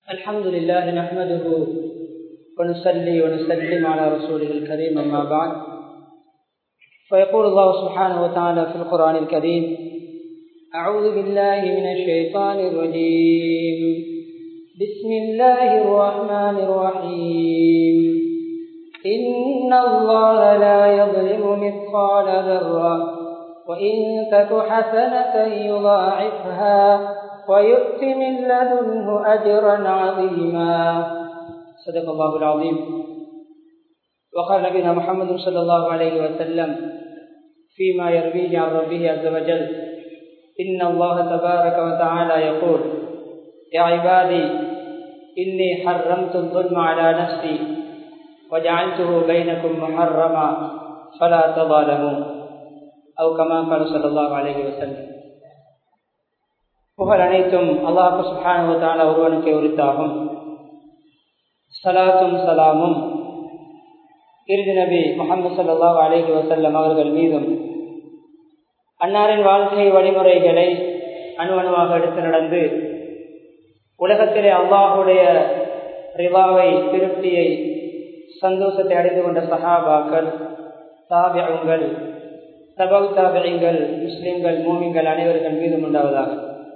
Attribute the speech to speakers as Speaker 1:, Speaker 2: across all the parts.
Speaker 1: الحمد لله نحمده ونصلي ونسلم على رسوله الكريم أما بعد فيقول الله سبحانه وتعالى في القرآن الكريم أعوذ بالله من الشيطان الرجيم بسم الله الرحمن الرحيم إن الله لا يظلم مثقال ذرة وإن تك حسنة يضاعفها ويؤت من لدنه أجرا عظيما صدق الله العظيم وقال نبينا محمد صلى الله عليه وسلم فيما يرويه عن ربه عز وجل إن الله تبارك وتعالى يقول يا عبادي إني حرمت الظلم على نفسي وجعلته بينكم محرما فلا تظالموا أو كما قال صلى الله عليه وسلم புகழ் அனைத்தும் அல்லாஹு சுஹானுவத்தான ஒருவனுக்கு உரித்தாகும் சலாத்தும் சலாமும் இறுதி நபி முகமது சல்லாஹ் அலேஹி வசல்லம் அவர்கள் மீதும் அன்னாரின் வாழ்க்கை வழிமுறைகளை அணு அணுவாக எடுத்து நடந்து உலகத்திலே அல்லாஹுடைய ரிவாவை திருப்தியை சந்தோஷத்தை அடைந்து கொண்ட சஹாபாக்கள் தாபியங்கள் தபவு தாபியங்கள் முஸ்லிம்கள் மூமிங்கள் அனைவர்கள் மீதும் உண்டாவதாக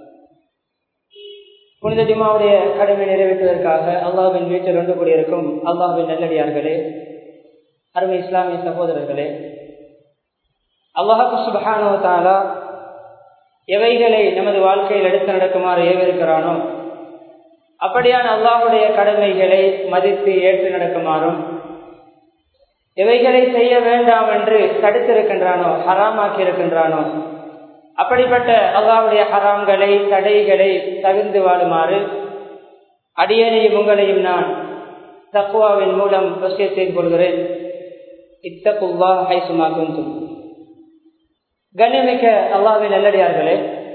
Speaker 1: புனித ஜிமாவுடைய கடமை நிறைவேற்றுவதற்காக அல்லாஹின் வீட்டில் ஒன்று கூடியிருக்கும் அல்லாஹின் நல்லடியார்களே அருமை இஸ்லாமிய சகோதரர்களே அல்லாஹு சுபஹானோ தாலா எவைகளை நமது வாழ்க்கையில் எடுத்து நடக்குமாறு ஏவிருக்கிறானோ அப்படியான அல்லாஹுடைய கடமைகளை மதித்து ஏற்று நடக்குமாறும் எவைகளை செய்ய வேண்டாம் என்று தடுத்திருக்கின்றானோ ஹராமாக்கி இருக்கின்றானோ அப்படிப்பட்ட அல்லாவுடைய ஹராம்களை தடைகளை தவிர்ந்து வாழுமாறு அடியனையும் உங்களையும் நான் தக்குவாவின் மூலம் வசிய செய்து கொள்கிறேன் இத்தகுவா ஹைசுமா குந்தும் கண்ணியமிக்க அல்லாவின் நல்லடியார்களே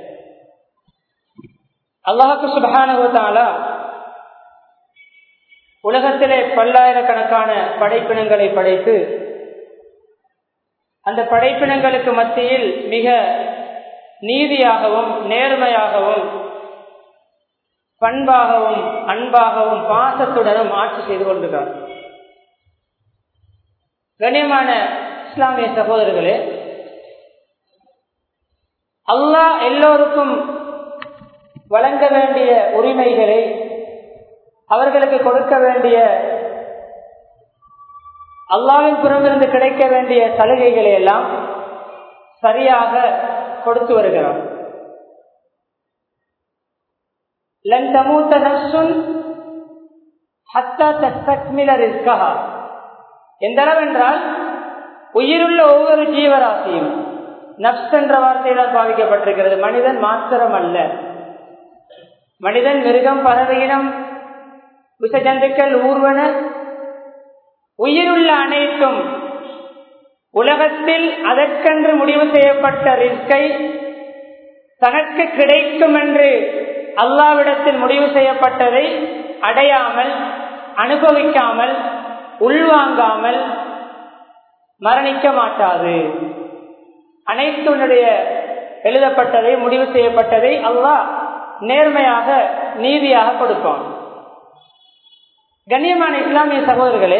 Speaker 1: அல்லாஹுக்கு சுபகானுவத்தாலா உலகத்திலே பல்லாயிரக்கணக்கான படைப்பினங்களை படைத்து அந்த படைப்பினங்களுக்கு மத்தியில் மிக நீதியாகவும் நேர்மையாகவும் பண்பாகவும் அன்பாகவும் பாசத்துடனும் ஆட்சி செய்து கொண்டிருக்கிறார் கண்ணியமான இஸ்லாமிய சகோதரர்களே அல்லாஹ் எல்லோருக்கும் வழங்க வேண்டிய உரிமைகளை அவர்களுக்கு கொடுக்க வேண்டிய அல்லாவின் புறமிருந்து கிடைக்க வேண்டிய சலுகைகளை எல்லாம் சரியாக கொடுத்து வருகிறார் லன் தமூத்த நப்சுன் ஹத்தா தஸ்தக்மில ரிஸ்கஹா எந்த அளவென்றால் உயிருள்ள ஒவ்வொரு ஜீவராசியும் நப்ஸ் என்ற வார்த்தையினால் பாவிக்கப்பட்டிருக்கிறது மனிதன் மாத்திரம் அல்ல மனிதன் மிருகம் பறவையினம் விசஜந்துக்கள் ஊர்வன உயிருள்ள அனைத்தும் உலகத்தில் அதற்கென்று முடிவு செய்யப்பட்ட ரிஸ்கை தனக்கு கிடைக்கும் என்று அல்லாவிடத்தில் முடிவு செய்யப்பட்டதை அடையாமல் அனுபவிக்காமல் உள்வாங்காமல் மரணிக்க மாட்டாது அனைத்துடைய எழுதப்பட்டதை முடிவு செய்யப்பட்டதை அல்லாஹ் நேர்மையாக நீதியாக கொடுப்பான் கண்ணியமான இஸ்லாமிய சகோதரர்களே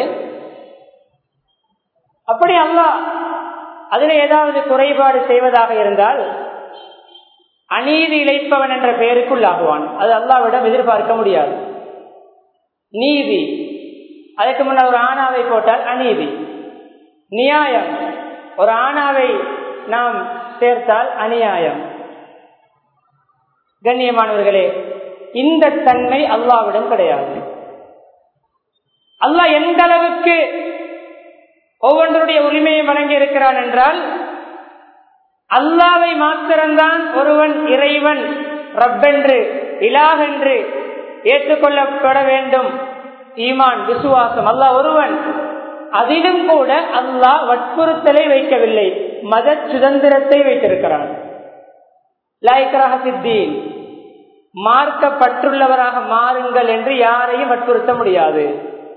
Speaker 1: அப்படி அல்லாஹ் அதில் ஏதாவது குறைபாடு செய்வதாக இருந்தால் அநீதி இழைப்பவன் என்ற பெயருக்குள்ளாகுவான் அது அல்லாவிடம் எதிர்பார்க்க முடியாது நீதி அதற்கு முன்னர் ஒரு ஆணாவை போட்டால் அநீதி நியாயம் ஒரு ஆணாவை நாம் சேர்த்தால் அநியாயம் கண்ணியமானவர்களே இந்த தன்மை அல்லாவிடம் கிடையாது அல்லாஹ் எந்த அளவுக்கு ஒவ்வொன்றுடைய உரிமையை வழங்கி இருக்கிறான் என்றால் அல்லாவை மாத்திரம்தான் ஒருவன் இறைவன் ரப்பென்று இலாகென்று ஏற்றுக்கொள்ளப்பட வேண்டும் ஈமான் விசுவாசம் அல்லாஹ் ஒருவன் அதிலும் கூட அல்லாஹ் வற்புறுத்தலை வைக்கவில்லை மத சுதந்திரத்தை வைத்திருக்கிறான் லாய்கராக சித்தீன் மார்க்கப்பட்டுள்ளவராக மாறுங்கள் என்று யாரையும் வற்புறுத்த முடியாது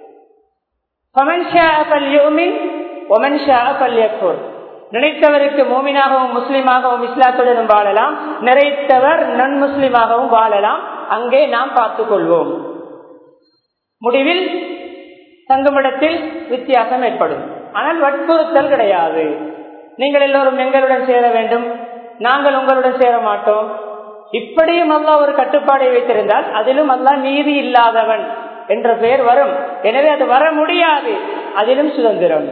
Speaker 1: நினைத்தவருக்கு மோமினாகவும் முஸ்லிமாகவும் இஸ்லாத்துடனும் வாழலாம் நிறைத்தவர் நன் முஸ்லிமாகவும் வாழலாம் அங்கே நாம் பார்த்துக் கொள்வோம் முடிவில் தங்குமிடத்தில் வித்தியாசம் ஏற்படும் ஆனால் வற்புறுத்தல் கிடையாது நீங்கள் எல்லோரும் எங்களுடன் சேர வேண்டும் நாங்கள் உங்களுடன் சேர மாட்டோம் இப்படியும் அல்லா ஒரு கட்டுப்பாடை வைத்திருந்தால் அதிலும் அல்லா நீதி இல்லாதவன் என்ற பெயர் வரும் எனவே அது வர முடியாது அதிலும் சுதந்திரம்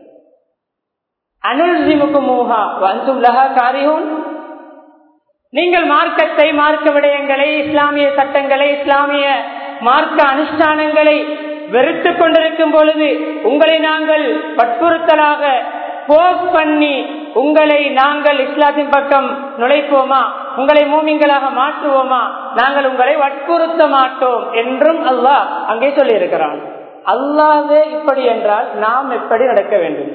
Speaker 1: அனுல்சிமுக்கு மூஹா வந்துள்ளஹா காரியூன் நீங்கள் மார்க்கத்தை மார்க்க விடயங்களை இஸ்லாமிய சட்டங்களை இஸ்லாமிய மார்க்க அனுஷ்டானங்களை வெறுத்துக் கொண்டிருக்கும் பொழுது உங்களை நாங்கள் வற்புறுத்தலாக போஸ் பண்ணி உங்களை நாங்கள் இஸ்லாத்தின் பக்கம் நுழைப்போமா உங்களை மூமிங்களாக மாற்றுவோமா நாங்கள் உங்களை வற்புறுத்த மாட்டோம் என்றும் அல்லாஹ் அங்கே சொல்லி இருக்கிறான் அல்லாவே இப்படி என்றால் நாம் எப்படி நடக்க வேண்டும்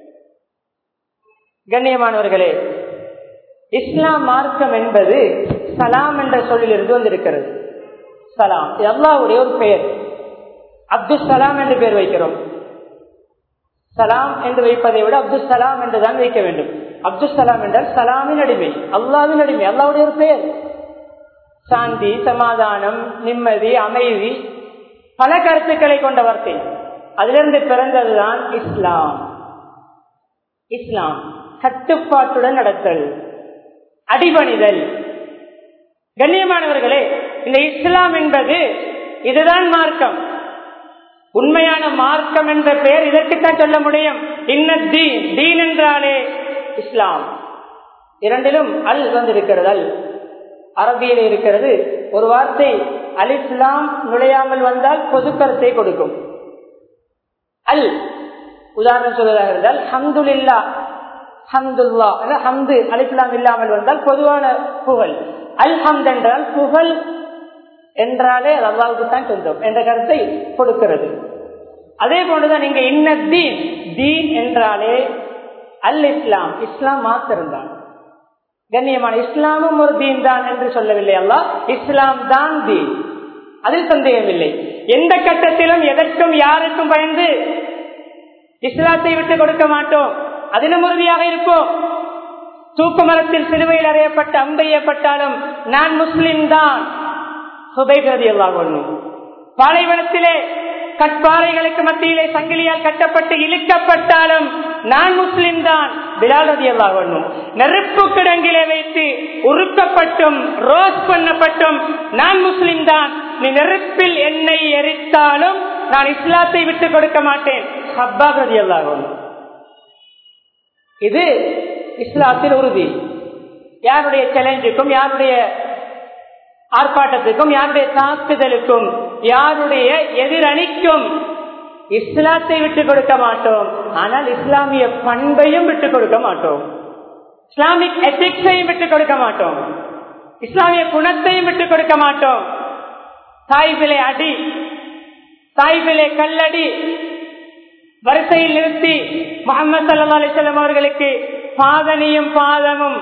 Speaker 1: கண்ணியமானவர்களே இஸ்லாம் மார்க்கம் என்பது சலாம் என்ற சொல்லிலிருந்து வந்திருக்கிறது சலாம் அல்லாவுடைய ஒரு பெயர் அப்துல் சலாம் என்று பெயர் வைக்கிறோம் சலாம் என்று வைப்பதை விட அப்துல் சலாம் என்றுதான் வைக்க வேண்டும் அப்துல் சலாம் என்றால் சலாமின் அடிமை அல்லாவின் அடிமை அல்லாவுடைய ஒரு பெயர் சாந்தி சமாதானம் நிம்மதி அமைதி பல கருத்துக்களை கொண்ட வார்த்தை அதிலிருந்து பிறந்ததுதான் இஸ்லாம் இஸ்லாம் கட்டுப்பாட்டுடன் நடத்தல் அடிபணிதல் கண்ணியமானவர்களே இந்த இஸ்லாம் என்பது இதுதான் மார்க்கம் உண்மையான மார்க்கம் என்ற பெயர் இதற்குத்தான் சொல்ல முடியும் இன்ன தீன் தீன் என்றாலே இஸ்லாம் இரண்டிலும் அல் வந்திருக்கிறது அல் அரபியில் இருக்கிறது ஒரு வார்த்தை அல் இஸ்லாம் நுழையாமல் வந்தால் பொது கருத்தை கொடுக்கும் அல் உதாரணம் சொல்வதாக இருந்தால் ஹம்துல்லா ஹம்துல்லா ஹம்து அலிஸ்லாம் இல்லாமல் வந்தால் பொதுவான புகழ் அல் ஹம்த் என்றால் புகழ் என்றாலே அது அல்லாவுக்கு தான் சொந்தம் என்ற கருத்தை கொடுக்கிறது அதே போன்றுதான் இங்க இன்ன தீன் தீன் என்றாலே அல் இஸ்லாம் இஸ்லாம் மாத்திருந்தான் கண்ணியமான இஸ்லாமும் ஒரு தீன் தான் என்று சொல்லவில்லை அல்லா இஸ்லாம் தான் தீன் அதில் சந்தேகமில்லை எந்த கட்டத்திலும் எதற்கும் யாருக்கும் பயந்து இஸ்லாத்தை விட்டு கொடுக்க மாட்டோம் அதிலும் உறுதியாக இருப்போம் தூக்கு மரத்தில் சிலுவையில் அறையப்பட்ட அம்பெய்யப்பட்டாலும் நான் முஸ்லிம் தான் சுபைகதி எல்லாம் ஒண்ணும் பாலைவனத்திலே கட்பாறைகளுக்கு மத்தியிலே சங்கிலியால் கட்டப்பட்டு இழுக்கப்பட்டாலும் நான் முஸ்லிம் தான் பிலாலதி எல்லாம் ஒண்ணும் நெருப்பு கிடங்கிலே வைத்து உருக்கப்பட்டும் ரோஸ் பண்ணப்பட்டும் நான் முஸ்லிம் தான் நீ நெருப்பில் என்னை எரித்தாலும் நான் இஸ்லாத்தை விட்டு கொடுக்க மாட்டேன் ஹப்பாகதி எல்லாம் ஒண்ணும் இது இஸ்லாத்தில் உறுதி யாருடைய சேலஞ்சுக்கும் யாருடைய ஆர்ப்பாட்டத்துக்கும் யாருடைய தாக்குதலுக்கும் யாருடைய எதிரணிக்கும் இஸ்லாத்தை விட்டுக் கொடுக்க மாட்டோம் ஆனால் இஸ்லாமிய பண்பையும் விட்டுக் கொடுக்க மாட்டோம் இஸ்லாமிக் எத்திக்ஸையும் விட்டுக் கொடுக்க மாட்டோம் இஸ்லாமிய குணத்தையும் விட்டுக் கொடுக்க மாட்டோம் தாய்பிலை அடி தாய்பிலை கல்லடி வரிசையில் நிறுத்தி முகமது சல்லா அலிசல்லம் அவர்களுக்கு பாதனியும் பாதமும்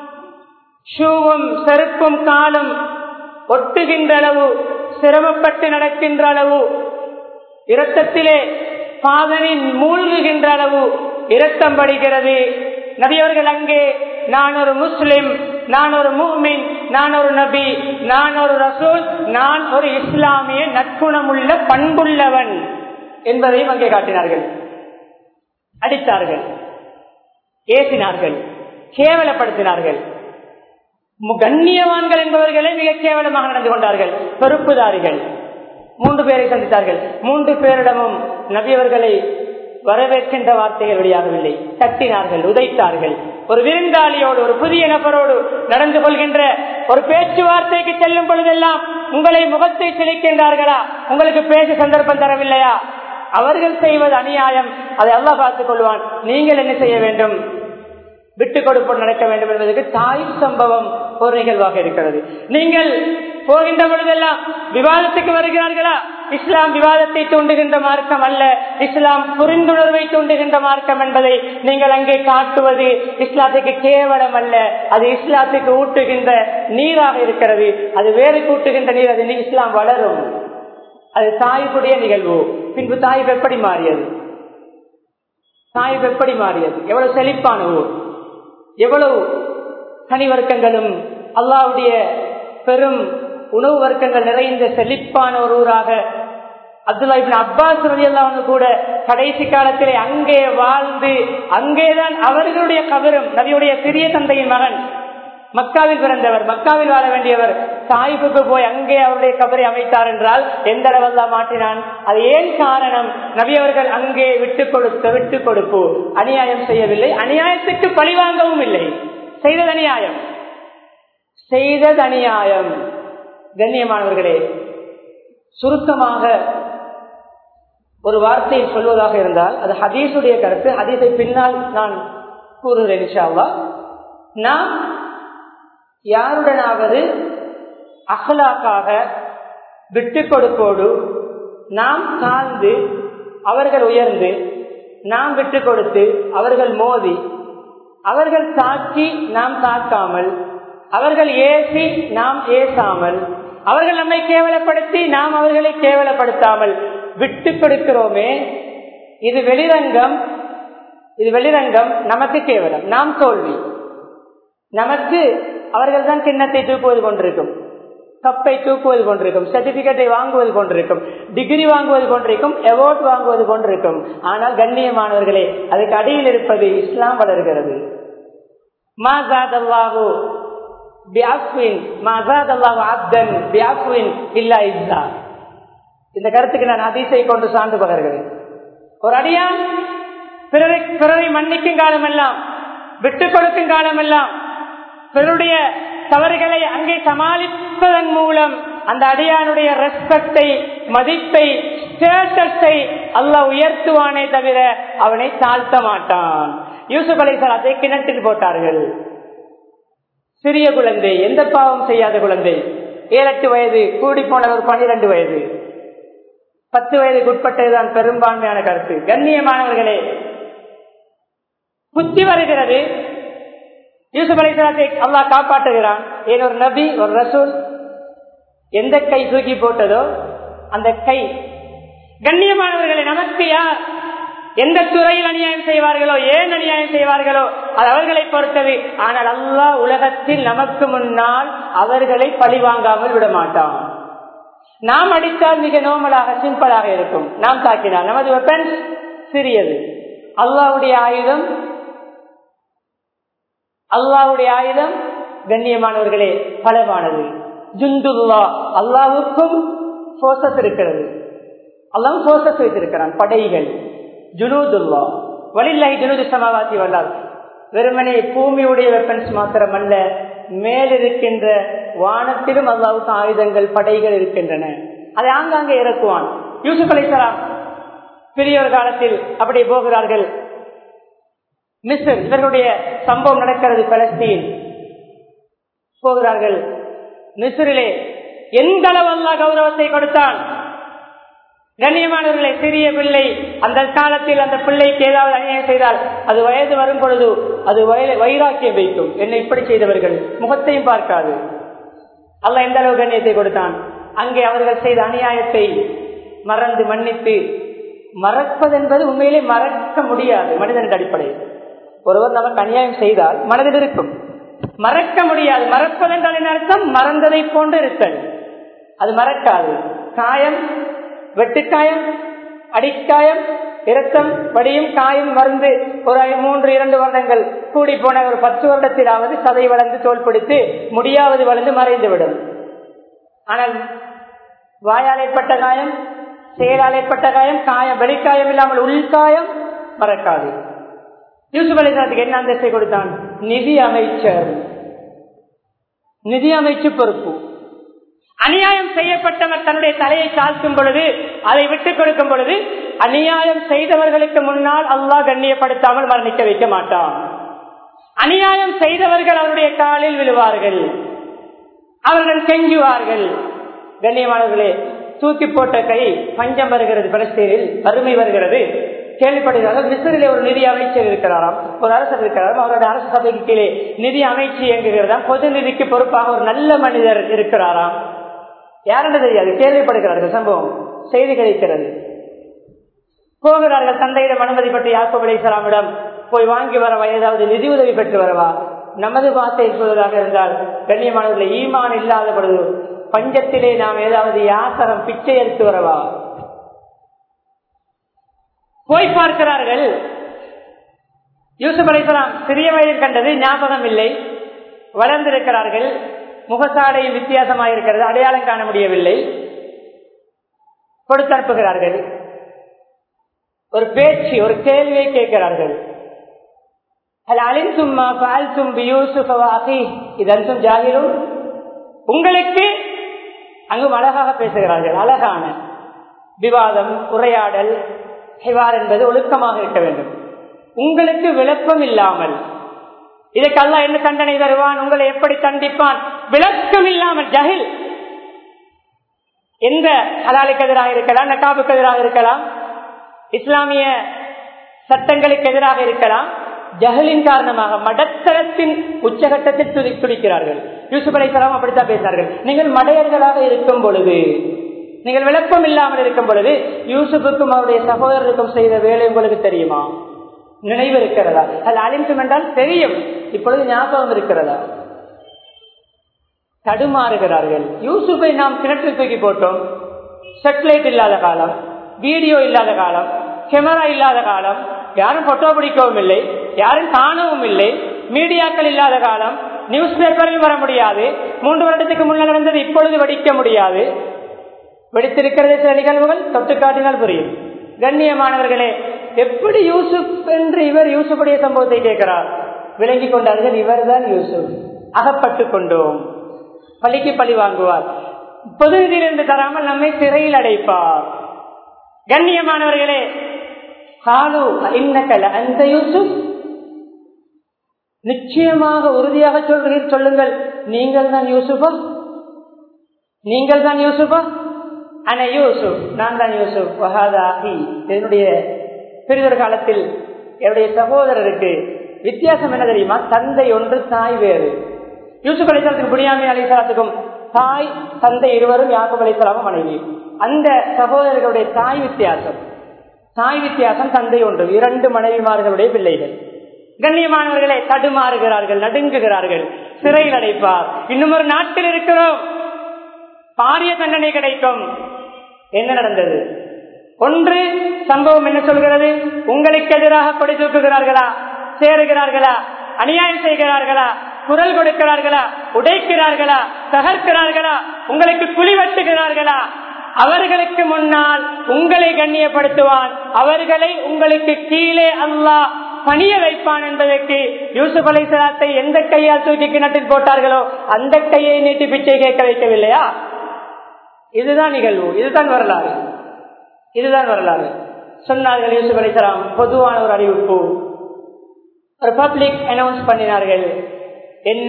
Speaker 1: ஷூவும் செருப்பும் காலும் ஒட்டுகின்ற அளவு சிரமப்பட்டு நடக்கின்ற அளவு இரத்தத்திலே பாதனின் மூழ்குகின்ற அளவு இரத்தம் படுகிறது நபியவர்கள் அங்கே நான் ஒரு முஸ்லிம் நான் ஒரு மூமின் நான் ஒரு நபி நான் ஒரு ரசூல் நான் ஒரு இஸ்லாமிய நற்குணமுள்ள பண்புள்ளவன் என்பதையும் அங்கே காட்டினார்கள் அடித்தார்கள் ஏசினார்கள் கேவலப்படுத்தினார்கள் கண்ணியவான்கள் என்பவர்களே மிக கேவலமாக நடந்து கொண்டார்கள் பொறுப்புதாரிகள் மூன்று பேரை சந்தித்தார்கள் மூன்று பேரிடமும் நபியவர்களை வரவேற்கின்ற வார்த்தைகள் வெளியாகவில்லை தட்டினார்கள் உதைத்தார்கள் ஒரு விருந்தாளியோடு ஒரு புதிய நபரோடு நடந்து கொள்கின்ற ஒரு பேச்சுவார்த்தைக்கு செல்லும் பொழுதெல்லாம் உங்களை முகத்தை சிலைக்கின்றார்களா உங்களுக்கு பேச சந்தர்ப்பம் தரவில்லையா அவர்கள் செய்வது அநியாயம் அதை எல்லாம் பார்த்துக் கொள்வான் நீங்கள் என்ன செய்ய வேண்டும் விட்டுக் கொடுப்பு நடக்க வேண்டும் என்பதற்கு தாய் சம்பவம் ஒரு நிகழ்வாக இருக்கிறது நீங்கள் போகின்ற பொழுதெல்லாம் விவாதத்துக்கு வருகிறார்களா இஸ்லாம் விவாதத்தை தூண்டுகின்ற மார்க்கம் அல்ல இஸ்லாம் புரிந்துணர்வை தூண்டுகின்ற மார்க்கம் என்பதை நீங்கள் அங்கே காட்டுவது இஸ்லாத்துக்கு கேவலம் அல்ல அது இஸ்லாத்துக்கு ஊட்டுகின்ற நீராக இருக்கிறது அது வேறு கூட்டுகின்ற நீர் அது இஸ்லாம் வளரும் அது தாய்க்குடைய நிகழ்வு பின்பு தாய் எப்படி மாறியது தாய் எப்படி மாறியது எவ்வளவு செழிப்பான ஊர் எவ்வளவு கனி வர்க்கங்களும் அல்லாவுடைய பெரும் உணவு வர்க்கங்கள் நிறைந்த செழிப்பான ஒரு ஊராக அப்துல்லா இபின் அப்பாஸ் ரலியல்லாஹு கூட கடைசி காலத்திலே அங்கே வாழ்ந்து அங்கேதான் அவர்களுடைய கபரும் நபியுடைய சிறிய தந்தையின் மகன் மக்காவில் பிறந்தவர் மக்காவில் வாழ வேண்டியவர் சாயிப்புக்கு போய் அங்கே அவருடைய கபரை அமைத்தார் என்றால் எந்த அளவெல்லாம் மாற்றினான் அது ஏன் காரணம் நபி அவர்கள் அங்கே விட்டு கொடுத்த விட்டு கொடுப்பு அநியாயம் செய்யவில்லை அநியாயத்துக்கு பழிவாங்கவும் இல்லை செய்தது அநியாயம் செய்தது அநியாயம் கண்ணியமானவர்களே சுருக்கமாக ஒரு வார்த்தையை சொல்வதாக இருந்தால் அது ஹதீஸுடைய கருத்து ஹதீஸை பின்னால் நான் கூறுகிறேன் இன்ஷால்லா நாம் யாருடனாவது அகலாக்காக விட்டு கொடுப்போடு நாம் தாழ்ந்து அவர்கள் உயர்ந்து நாம் விட்டு கொடுத்து அவர்கள் மோதி அவர்கள் தாக்கி நாம் தாக்காமல் அவர்கள் ஏசி நாம் ஏசாமல் அவர்கள் நம்மை கேவலப்படுத்தி நாம் அவர்களை கேவலப்படுத்தாமல் விட்டு கொடுக்கிறோமே இது வெளிரங்கம் இது வெளிரங்கம் நமக்கு கேவலம் நாம் தோல்வி நமக்கு அவர்கள் தான் கிண்ணத்தை தூக்குவது கொண்டிருக்கும் கப்பை தூக்குவது கொண்டிருக்கும் சர்டிபிகேட்டை வாங்குவது கொண்டிருக்கும் டிகிரி வாங்குவது கொண்டிருக்கும் அவார்ட் வாங்குவது கொண்டிருக்கும் ஆனால் கண்ணியமானவர்களே அதுக்கு அடியில் இருப்பது இஸ்லாம் வளர்கிறது மாசாதல்லாஹு பியாஸ்வின் மாசாதல்லாஹு அப்தன் பியாஸ்வின் இல்லா இஸ்லா இந்த கருத்துக்கு நான் அதிசை கொண்டு சார்ந்து பகர்கிறேன் ஒரு அடியான் பிறரை பிறரை மன்னிக்கும் காலமெல்லாம் விட்டுக் கொடுக்கும் காலமெல்லாம் பிறருடைய தவறுகளை அங்கே சமாளிப்பதன் மூலம் அந்த அடியானுடைய ரெஸ்பெக்டை மதிப்பை ஸ்டேட்டஸை அல்ல உயர்த்துவானே தவிர அவனை தாழ்த்த மாட்டான் யூசுப் அலைசால் அதை கிணற்றில் போட்டார்கள் சிறிய குழந்தை எந்த பாவம் செய்யாத குழந்தை ஏழு எட்டு வயது கூடி போனவர் பன்னிரண்டு வயது பத்து வயதுக்கு உட்பட்டதுதான் பெரும்பான்மையான கருத்து கண்ணியமானவர்களே புத்தி வருகிறது யூசுப் அலிசலாத்தை அல்லா காப்பாற்றுகிறான் ஏன் ஒரு நபி ஒரு ரசூல் எந்த கை தூக்கி போட்டதோ அந்த கை கண்ணியமானவர்களை நமக்கு யார் எந்த துறையில் அநியாயம் செய்வார்களோ ஏன் அநியாயம் செய்வார்களோ அது அவர்களை பொறுத்தது ஆனால் அல்லாஹ் உலகத்தில் நமக்கு முன்னால் அவர்களை பழிவாங்காமல் விட மாட்டான் நாம் அடித்தால் மிக நோமலாக சிம்பிளாக இருக்கும் நாம் தாக்கினால் நமது வெப்பன் சிறியது அல்லாவுடைய ஆயுதம் அல்லாவுடைய ஆயுதம் கண்ணியமானவர்களே பலவானது ஜுந்துல்லா அல்லாவுக்கும் சோசஸ் இருக்கிறது அல்லாவும் சோசஸ் வைத்திருக்கிறான் படைகள் ஜுனூதுல்லா வலில்லாஹி ஜுனூது சமாவாசி வல்லால் வெறுமனே பூமியுடைய வெப்பன்ஸ் மாத்திரமல்ல மேலிருக்கின்ற வானத்திலும் அல்லாவுக்கு ஆயுதங்கள் படைகள் இருக்கின்றன அதை ஆங்காங்கே இறக்குவான் யூசுப் அலிசலாம் பெரியவர் காலத்தில் அப்படி போகிறார்கள் மிஸ்ர் இவர்களுடைய சம்பவம் நடக்கிறது பலஸ்தீன் போகிறார்கள் மிஸ்ரிலே எந்த அளவு அல்லா கௌரவத்தை கொடுத்தான் கண்ணியமானவர்களை சிறிய பிள்ளை அந்த காலத்தில் அந்த பிள்ளைக்கு ஏதாவது அநியாயம் செய்தால் அது வயது வரும் பொழுது அது வைராக்கியம் வைக்கும் என்னை இப்படி செய்தவர்கள் முகத்தையும் பார்க்காது அல்ல எந்த அளவு கண்ணியத்தை கொடுத்தான் அங்கே அவர்கள் செய்த அநியாயத்தை மறந்து மன்னித்து மறப்பதென்பது உண்மையிலே மறக்க முடியாது மனிதனுக்கு அடிப்படையில் ஒருவர் நமக்கு அநியாயம் செய்தால் மனதில் இருக்கும் மறக்க முடியாது மறப்பதென்றால் என்ன அர்த்தம் மறந்ததை போன்று இருத்தல் அது மறக்காது காயம் வெட்டுக்காயம் அடிக்காயம் இரத்தம் வடியும் காயம் மருந்து ஒரு மூன்று இரண்டு வருடங்கள் கூடி போன ஒரு பத்து வருடத்திலாவது சதை வளர்ந்து தோல் பிடித்து முடியாவது வளர்ந்து மறைந்துவிடும் ஆனால் வாயால் ஏற்பட்ட காயம் செயலால் ஏற்பட்ட காயம் காயம் வெளிக்காயம் இல்லாமல் உள்காயம் மறக்காது யூசுப் அலிசாத்துக்கு என்ன அந்தஸ்தை கொடுத்தான் நிதி அமைச்சர் நிதி அமைச்சு பொறுப்பு அநியாயம் செய்யப்பட்டவர் தன்னுடைய தலையை தாழ்த்தும் பொழுது அதை விட்டுக் கொடுக்கும் பொழுது அநியாயம் செய்தவர்களுக்கு முன்னால் அல்லாஹ் கண்ணியப்படுத்தாமல் மரணிக்க வைக்க மாட்டான் அநியாயம் செய்தவர்கள் அவருடைய காலில் விழுவார்கள் அவர்கள் கெஞ்சுவார்கள் கண்ணியமானவர்களே தூக்கி போட்ட கை பஞ்சம் வருகிறது பலஸ்தீனில் வறுமை வருகிறது கேள்விப்படுகிறார்கள் மிஸ்ரிலே ஒரு நிதி அமைச்சர் இருக்கிறாராம் ஒரு அரசர் இருக்கிறாராம் அவருடைய அரசு சபைக்கு கீழே நிதி அமைச்சு இயங்குகிறதாம் பொது நிதிக்கு பொறுப்பாக ஒரு நல்ல மனிதர் இருக்கிறாராம் யாருன்னு தெரியாது கேள்விப்படுகிறார்கள் சம்பவம் செய்தி கிடைக்கிறது போகிறார்கள் தந்தையிடம் அனுமதி பெற்று யாக்கோப் அலைசலாமிடம் போய் வாங்கி வரவா ஏதாவது நிதி உதவி பெற்று வரவா நமது வார்த்தை சொல்வதாக இருந்தால் கண்ணியமானவர்களை ஈமான் இல்லாத பொழுது பஞ்சத்திலே நாம் ஏதாவது யாசரம் பிச்சை எடுத்து வரவா போய் பார்க்கிறார்கள் யூசுப் அலிஸ்லாம் சிறிய வயதில் கண்டது ஞாபகம் இல்லை வளர்ந்திருக்கிறார்கள் முகசாடையும் வித்தியாசமாக இருக்கிறது அடையாளம் காண முடியவில்லை கொடுத்தனுப்புகிறார்கள் ஒரு பேச்சு ஒரு கேள்வியை கேட்கிறார்கள் உங்களுக்கு அங்கும் அழகாக பேசுகிறார்கள் அழகான விவாதம் உரையாடல் ஹிவார் என்பது ஒழுக்கமாக இருக்க வேண்டும் உங்களுக்கு விளக்கம் இல்லாமல் இதற்கு அல்ல என்ன தண்டனை தருவான் உங்களை எப்படி தண்டிப்பான் விளக்கம் இல்லாமல் ஜஹில் எந்த ஹலாலுக்கு எதிராக இருக்கலாம் நக்காபுக்கு எதிராக இருக்கலாம் இஸ்லாமிய சட்டங்களுக்கு எதிராக இருக்கலாம் ஜஹலின் காரணமாக மடத்தரத்தின் உச்சகட்டத்தில் துடி துடிக்கிறார்கள் யூசுப் அலைசலாம் அப்படித்தான் பேசினார்கள் நீங்கள் மடையர்களாக இருக்கும் பொழுது நீங்கள் விளக்கம் இல்லாமல் இருக்கும் பொழுது யூசுப்புக்கும் அவருடைய சகோதரருக்கும் செய்த வேலை உங்களுக்கு தெரியுமா நினைவு இருக்கிறதா அது அழிந்தும் என்றால் தெரியும் இப்பொழுது ஞாபகம் இருக்கிறதா தடுமாறுகிறார்கள் யூசுஃபை நாம் கிணற்றில் தூக்கி போட்டோம் செட்டலைட் இல்லாத காலம் வீடியோ இல்லாத காலம் கேமரா இல்லாத காலம் யாரும் போட்டோ பிடிக்கவும் இல்லை யாரும் காணவும் இல்லை மீடியாக்கள் இல்லாத காலம் நியூஸ் பேப்பரில் வர முடியாது மூன்று வருடத்துக்கு முன்னால் நடந்தது இப்பொழுது வெடிக்க முடியாது வெடித்திருக்கிறது சில நிகழ்வுகள் தொட்டு காட்டினால் புரியும் கண்ணியமானவர்களே எப்படி யூசுப் என்று இவர் யூசுஃபுடைய சம்பவத்தை கேட்கிறார் விளங்கி கொண்டார்கள் இவர்தான் யூசுப் அகப்பட்டு கொண்டோம் பழிக்கு பழி வாங்குவார் பொது நிதியிலிருந்து தராமல் நம்மை சிறையில் அடைப்பார் கண்ணியமானவர்களே காலு இன்னக்கல அந்த யூசுப் நிச்சயமாக உறுதியாக சொல்கிறீர் சொல்லுங்கள் நீங்கள் தான் யூசுஃபா நீங்கள் தான் யூசுஃபா அன யூசுப் நான் தான் யூசுப் வஹாதாஹி என்னுடைய பெரிதொரு காலத்தில் என்னுடைய சகோதரருக்கு வித்தியாசம் என்ன தெரியுமா தந்தை ஒன்று தாய் வேறு யூசுப் அலிசலாத்துக்கு புனியாமி அலிசலாத்துக்கும் தாய் தந்தை இருவரும் யாக்குப் அலிசலாமும் மனைவி அந்த சகோதரர்களுடைய தாய் வித்தியாசம் தாய் வித்தியாசம் தந்தை ஒன்று இரண்டு மனைவிமார்களுடைய பிள்ளைகள் கண்ணியமானவர்களை தடுமாறுகிறார்கள் நடுங்குகிறார்கள் சிறையில் அடைப்பார் இன்னும் ஒரு நாட்டில் இருக்கிறோம் பாரிய தண்டனை கிடைக்கும் என்ன நடந்தது ஒன்று சம்பவம் என்ன சொல்கிறது உங்களுக்கு எதிராக கொடி தூக்குகிறார்களா சேருகிறார்களா அநியாயம் செய்கிறார்களா குரல் கொடுக்கிறார்களா உடைக்கிறார்களா தகர்க்கிறார்களா உங்களுக்கு குழி வெட்டுகிறார்களா அவர்களுக்கு முன்னால் உங்களை கண்ணியப்படுத்துவான் அவர்களை உங்களுக்கு கீழே அல்லாஹ் பணிய வைப்பான் என்பதற்கு யூசுப் அலை சலாத்தை எந்த கையால் தூக்கி கிணற்றில் போட்டார்களோ அந்த கையை நீட்டி பிச்சை கேட்க வைக்கவில்லையா இதுதான் நிகழ்வு இதுதான் வரலாறு இதுதான் வரலாறு சொன்னார்கள் யூசுப் அலை சலாம் பொதுவான ஒரு அறிவிப்பு ஒரு பப்ளிக் அனௌன்ஸ் பண்ணினார்கள் என்ன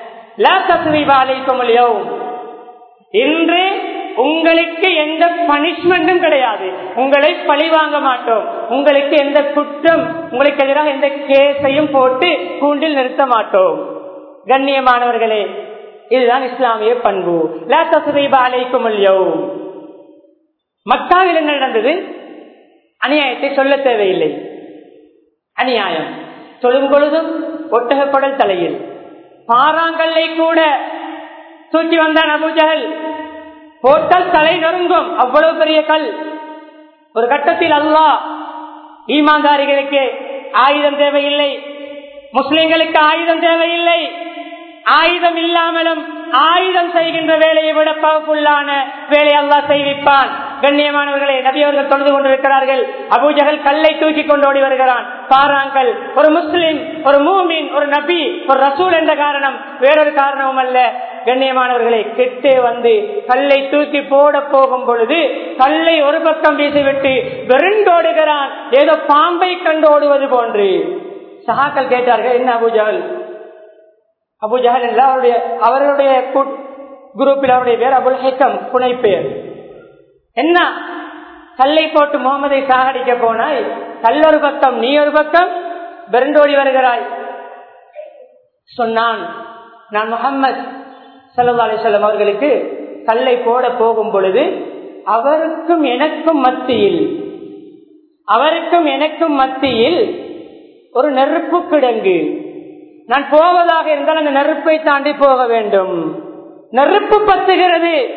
Speaker 1: இன்று உங்களுக்கு எந்த பனிஷ்மெண்ட்டும் கிடையாது உங்களை பழி வாங்க மாட்டோம் உங்களுக்கு எந்த குற்றம் உங்களுக்கு எதிராக எந்த கேஸையும் போட்டு கூண்டில் நிறுத்த மாட்டோம் கண்ணியமானவர்களே இதுதான் இஸ்லாமிய பண்பு லாசசுரைபாலைக்கும் மக்காவில் என்ன நடந்தது அநியாயத்தை சொல்ல தேவையில்லை அநியாயம் சொல்லும் பொழுதும் ஒட்டகப்படல் தலையில் பாறாங்கல்லை கூட தூக்கி வந்தான் அபுஜகல் போட்டால் தலை நொறுங்கும் அவ்வளவு பெரிய கல் ஒரு கட்டத்தில் அல்லா ஈமான்தாரிகளுக்கு ஆயுதம் தேவையில்லை முஸ்லிம்களுக்கு ஆயுதம் தேவையில்லை ஆயுதம் இல்லாமலும் ஆயுதம் செய்கின்ற வேலையை விட பவர்ஃபுல்லான வேலையை அல்லா செய்விப்பான் கண்ணியமானவர்களை நபி அவர்கள் தொழுது கொண்டிருக்கிறார்கள் அபூஜகல் கல்லை தூக்கி கொண்டு ஓடி வருகிறான் பாராங்கள் ஒரு முஸ்லிம் ஒரு மூமின் ஒரு நபி ஒரு ரசூல் என்ற காரணம் வேறொரு காரணமும் அல்ல கண்ணியமானவர்களை கெட்டே வந்து கல்லை தூக்கி போட போகும் பொழுது கல்லை ஒரு பக்கம் வீசிவிட்டு வெறுண்டோடுகிறான் ஏதோ பாம்பை கண்டு ஓடுவது போன்று சகாக்கள் கேட்டார்கள் என்ன அபூஜகல் அபுஜஹல் என்ற அவருடைய அவருடைய குரூப்பில் அவருடைய பேர் அபுல் ஹேக்கம் புனை பெயர் என்ன கல்லை போட்டு முகமதை சாகடிக்க போனாய் கல் ஒரு பக்கம் நீ ஒரு பக்கம் பெருண்டோடி வருகிறாய் சொன்னான் நான் முகம்மது சல்லா அலிசல்லம் அவர்களுக்கு கல்லை போட போகும் பொழுது அவருக்கும் எனக்கும் மத்தியில் அவருக்கும் எனக்கும் மத்தியில் ஒரு நெருப்பு கிடங்கு நான் போவதாக இருந்தால் அந்த நெருப்பை தாண்டி போக வேண்டும் நெருப்பு பத்துகிறது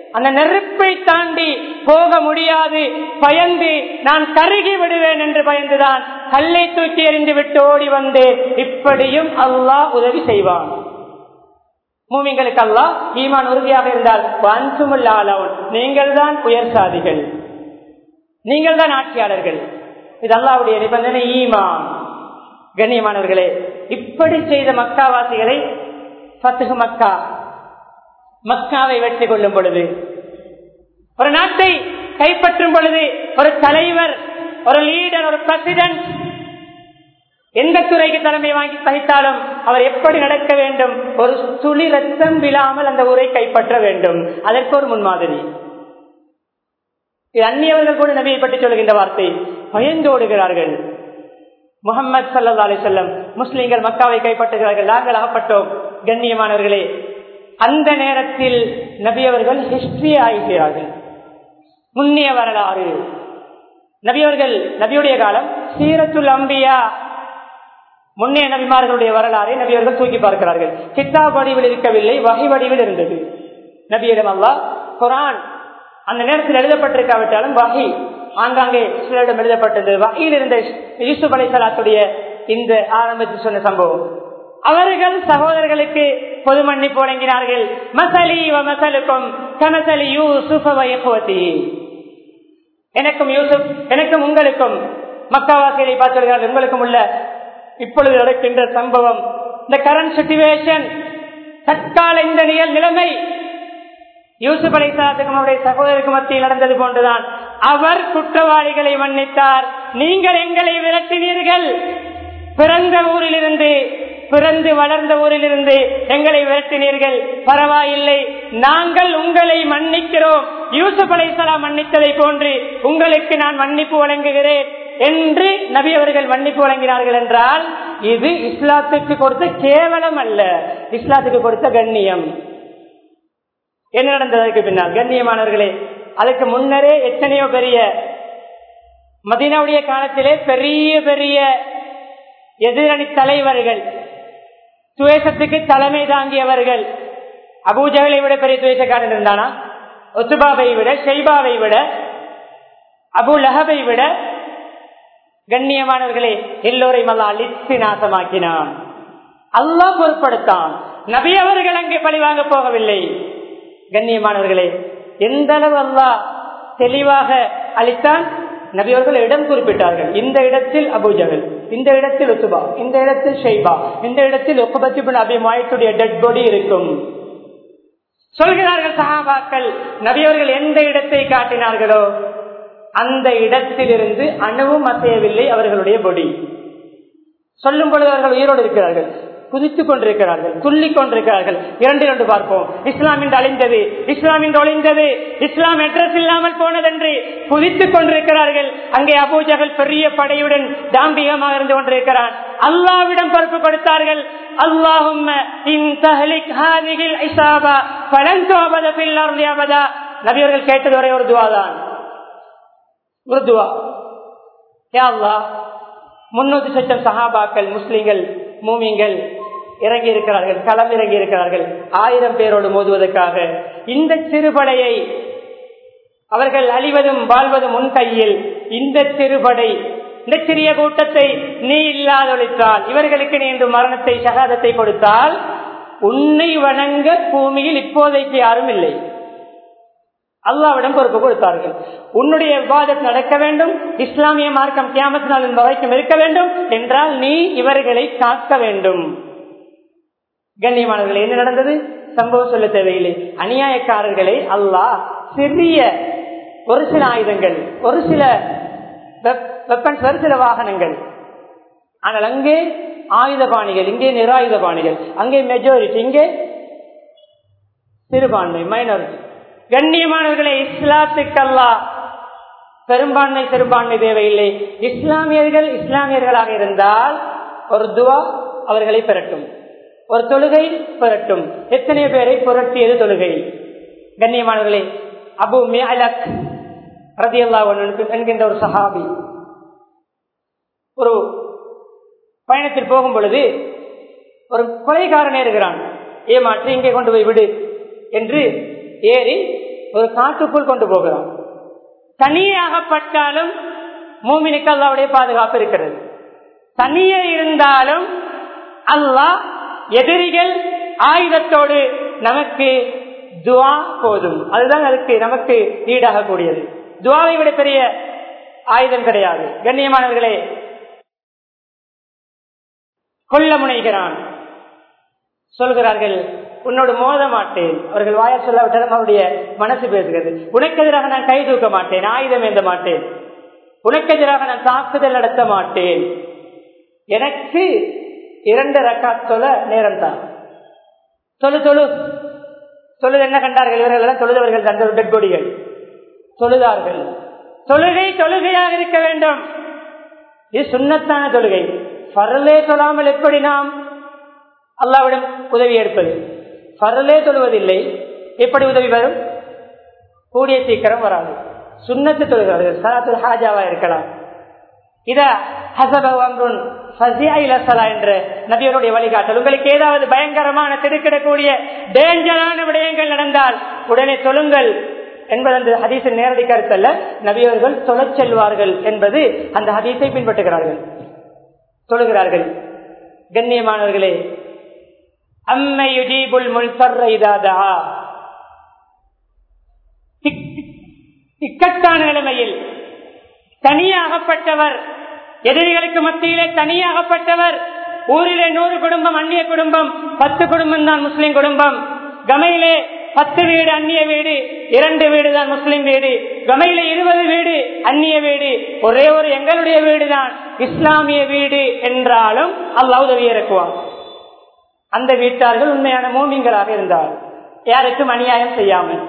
Speaker 1: அந்த நெருப்பை தாண்டி போக முடியாது பயந்து நான் கருகி விடுவேன் என்று பயந்துதான் கல்லை தூக்கி எறிந்து விட்டு ஓடி வந்து இப்படியும் அல்லாஹ் உதவி செய்வான் மூமிங்களுக்கு அல்லாஹ் ஈமான் உறுதியாக இருந்தால் வன்சுமுல்லாலவன் நீங்கள் தான் உயர் சாதிகள் நீங்கள் தான் ஆட்சியாளர்கள் இது அல்லாவுடைய நிபந்தனை ஈமான் கண்ணியமானவர்களே இப்படி செய்த மக்காவாசிகளை பத்துகு மக்கா மக்காவை வெற்றி கொள்ளும் பொழுது ஒரு நாட்டை கைப்பற்றும் பொழுது ஒரு தலைவர் ஒரு லீடர் ஒரு பிரசிடென்ட் எந்த துறைக்கு தலைமை வாங்கி சகித்தாலும் அவர் எப்படி நடக்க வேண்டும் ஒரு துளி ரத்தம் விழாமல் அந்த ஊரை கைப்பற்ற வேண்டும் அதற்கு ஒரு முன்மாதிரி இது அந்நியவர்கள் கூட நபியை பற்றி சொல்கின்ற வார்த்தை பயந்தோடுகிறார்கள் முகமது சல்லா அலி செல்லம் முஸ்லீம்கள் மக்காவை கைப்பற்றுகிறார்கள் நாங்கள் அகப்பட்டோம் கண்ணியமானவர்களே அந்த நேரத்தில் நபி அவர்கள் ஹிஸ்டரி ஆகிறார்கள் முன்னிய வரலாறு நபியவர்கள் நபியுடைய காலம் சீரத்துல் அம்பியா முன்னே நபிமார்களுடைய வரலாறை நபியவர்கள் தூக்கி பார்க்கிறார்கள் கித்தாப் வடிவில் இருக்கவில்லை வகை வடிவில் இருந்தது நபியிடம் அல்லா குரான் அந்த நேரத்தில் எழுதப்பட்டிருக்காவிட்டாலும் வகை ஆங்காங்கே சிலரிடம் எழுதப்பட்டது வகையில் இருந்த யூசுப் அலைசலாத்துடைய இந்த ஆரம்பத்தில் சொன்ன சம்பவம் அவர்கள் சகோதரர்களுக்கு பொது மன்னிப்பு வழங்கினார்கள் மசலி மசலுக்கும் கமசலி யூசுஃபி எனக்கும் யூசுப் எனக்கும் உங்களுக்கும் மக்காவாசிகளை பார்த்திருக்கிறார்கள் உங்களுக்கும் உள்ள இப்பொழுது நடக்கின்ற சம்பவம் இந்த கரண்ட் சுச்சுவேஷன் தற்கால இந்த நிகழ் நிலைமை யூசுப் அலைசாத்துக்கும் அவருடைய சகோதரருக்கு மத்தியில் நடந்தது போன்றுதான் அவர் குற்றவாளிகளை மன்னித்தார் நீங்கள் எங்களை விரட்டினீர்கள் பிறந்த ஊரிலிருந்து பிறந்து வளர்ந்த ஊரிலிருந்து எங்களை விரட்டினீர்கள் பரவாயில்லை நாங்கள் உங்களை மன்னிக்கிறோம் யூசுப் அலைசலாம் மன்னித்ததை போன்று உங்களுக்கு நான் மன்னிப்பு வழங்குகிறேன் என்று நபி அவர்கள் மன்னிப்பு வழங்கினார்கள் என்றால் இது இஸ்லாத்துக்கு கொடுத்த கேவலம் அல்ல இஸ்லாத்துக்கு கொடுத்த கண்ணியம் என்ன நடந்ததற்கு பின்னால் கண்ணியமானவர்களே அதுக்கு முன்னரே எத்தனையோ பெரிய மதினாவுடைய காலத்திலே பெரிய பெரிய எதிரணி தலைவர்கள் துவேஷத்துக்கு தலைமை தாங்கியவர்கள் அபூஜகளை விட பெரிய துவேஷக்காரன் இருந்தானா ஒத்துபாவை விட ஷெய்பாவை விட அபு லஹபை விட கண்ணியமானவர்களே எல்லோரையும் அல்லா அழித்து நாசமாக்கினான் அல்லாஹ் பொருட்படுத்தான் நபி அவர்கள் அங்கே பழிவாங்க போகவில்லை கண்ணியமானவர்களே எந்த அளவு அல்லா தெளிவாக அளித்தான் நபி அவர்கள் இடம் குறிப்பிட்டார்கள் இந்த இடத்தில் அபுஜகல் இந்த இடத்தில் உத்துபா இந்த இடத்தில் ஷெய்பா இந்த இடத்தில் ஒக்கபத்திபின் அபிமாயத்துடைய டெட் பாடி இருக்கும் சொல்கிறார்கள் சகாபாக்கள் நபியவர்கள் எந்த இடத்தை காட்டினார்களோ அந்த இடத்திலிருந்து அணுவும் அசையவில்லை அவர்களுடைய பொடி சொல்லும் பொழுது அவர்கள் உயிரோடு இருக்கிறார்கள் குதித்துக் கொண்டிருக்கிறார்கள் துள்ளிக் கொண்டிருக்கிறார்கள் இரண்டு இரண்டு பார்ப்போம் இஸ்லாம் என்று அழிந்தது இஸ்லாம் என்று ஒளிந்தது இஸ்லாம் அட்ரஸ் இல்லாமல் போனதென்று குதித்துக் கொண்டிருக்கிறார்கள் அங்கே அபூஜகல் பெரிய படையுடன் தாம்பிகமாக இருந்து கொண்டிருக்கிறான் அல்லாவிடம் பொறுப்பு கொடுத்தார்கள் அல்லாஹும் நபியவர்கள் கேட்டது ஒரே ஒரு துவாதான் ஒரு துவா முன்னூத்தி சட்டம் சஹாபாக்கள் முஸ்லிம்கள் மூமிங்கள் இறங்கி இருக்கிறார்கள் களம் இறங்கி இருக்கிறார்கள் ஆயிரம் பேரோடு மோதுவதற்காக இந்த சிறுபடையை அவர்கள் அழிவதும் வாழ்வதும் உன் கையில் இந்த சிறுபடை இந்த சிறிய கூட்டத்தை நீ இல்லாதொழித்தால் இவர்களுக்கு நீ இன்று மரணத்தை சகாதத்தை கொடுத்தால் உன்னை வணங்க பூமியில் இப்போதைக்கு யாரும் இல்லை அல்லாவிடம் பொறுப்பு கொடுத்தார்கள் உன்னுடைய விவாதம் நடக்க வேண்டும் இஸ்லாமிய மார்க்கம் கியாமத் நாளின் வரைக்கும் இருக்க வேண்டும் என்றால் நீ இவர்களை காக்க வேண்டும் கண்ணியமானவர்கள் என்ன நடந்தது சம்பவம் சொல்ல தேவையில்லை அநியாயக்காரர்களை அல்லாஹ் சிறிய ஒரு சில ஆயுதங்கள் ஒரு சில வெப்பன்ஸ் ஒரு சில வாகனங்கள் ஆனால் அங்கே ஆயுதபாணிகள் இங்கே நிராயுதபாணிகள் அங்கே மெஜாரிட்டி இங்கே சிறுபான்மை மைனாரிட்டி கண்ணியமானவர்களை இஸ்லாத்துக்கல்லா பெரும்பான்மை பெரும்பான்மை தேவையில்லை இஸ்லாமியர்கள் இஸ்லாமியர்களாக இருந்தால் ஒரு துவா அவர்களை பெறட்டும் ஒரு தொழுகை பெறட்டும் எத்தனை பேரை புரட்டியது தொழுகை கண்ணியமானவர்களே அபு மேலக் ரதி அல்லா என்கின்ற ஒரு சஹாபி ஒரு பயணத்தில் போகும் பொழுது ஒரு கொலைகாரன் ஏறுகிறான் ஏமாற்றி இங்கே கொண்டு போய் விடு என்று ஏறி ஒரு காட்டுக்குள் கொண்டு போகிறோம் தனியே அகப்பட்டாலும் மூமினுக்கு அல்லாவுடைய பாதுகாப்பு இருக்கிறது தனியே இருந்தாலும் அல்லாஹ் எதிரிகள் ஆயுதத்தோடு நமக்கு துவா போதும் அதுதான் அதுக்கு நமக்கு ஈடாக கூடியது துவாவை விட பெரிய ஆயுதம் கிடையாது கண்ணியமானவர்களே கொல்ல முனைகிறான் சொல்கிறார்கள் உன்னோடு மோத மாட்டேன் அவர்கள் வாய சொல்லாவிட்டாலும் அவருடைய மனசு பேசுகிறது உனக்கு எதிராக நான் கை தூக்க மாட்டேன் ஆயுதம் ஏந்த மாட்டேன் உனக்கு எதிராக நான் தாக்குதல் நடத்த மாட்டேன் எனக்கு இரண்டு ரக்காத் தொல நேரம் தான் தொழு தொழு தொழுது என்ன கண்டார்கள் இவர்கள் எல்லாம் தொழுதவர்கள் தந்த டெட் கொடிகள் தொழுதார்கள் தொழுகை தொழுகையாக இருக்க வேண்டும் இது சுண்ணத்தான தொழுகை பரலே தொழாமல் எப்படி நாம் அல்லாவிடம் உதவி ஏற்பது பரலே தொழுவதில்லை எப்படி உதவி வரும் கூடிய சீக்கிரம் வராது சுண்ணத்து தொழுகிறார்கள் சலாத்துல் ஹாஜாவா இருக்கலாம் இத ஹசபவங்குன் என்ற நபியருடைய வழிகாட்டல் உங்களுக்கு ஏதாவது பயங்கரமான திடுக்கிடக்கூடிய டேஞ்சரான விடயங்கள் நடந்தால் உடனே சொல்லுங்கள் என்பது அந்த ஹதீஸின் நேரடி கருத்தல்ல நபியவர்கள் தொழச் செல்வார்கள் என்பது அந்த ஹதீஸை பின்பற்றுகிறார்கள் தொழுகிறார்கள் கண்ணியமானவர்களே அம்மை யுஜீபுல் முல்சர்ர இதாதா இக்கட்டான நிலைமையில் தனியாகப்பட்டவர் எதிரிகளுக்கு மத்தியிலே தனியாகப்பட்டவர் ஊரிலே நூறு குடும்பம் அந்நிய குடும்பம் பத்து குடும்பம் தான் முஸ்லிம் குடும்பம் கமையிலே பத்து வீடு அந்நிய வீடு இரண்டு வீடு தான் முஸ்லிம் வீடு கமையில இருபது வீடு அந்நிய வீடு ஒரே ஒரு எங்களுடைய வீடு தான் இஸ்லாமிய வீடு என்றாலும் அல்லாஹ் உதவி இறக்குவான் அந்த வீட்டார்கள் உண்மையான மோமிங்களாக இருந்தார் யாருக்கும் அநியாயம் செய்யாமல்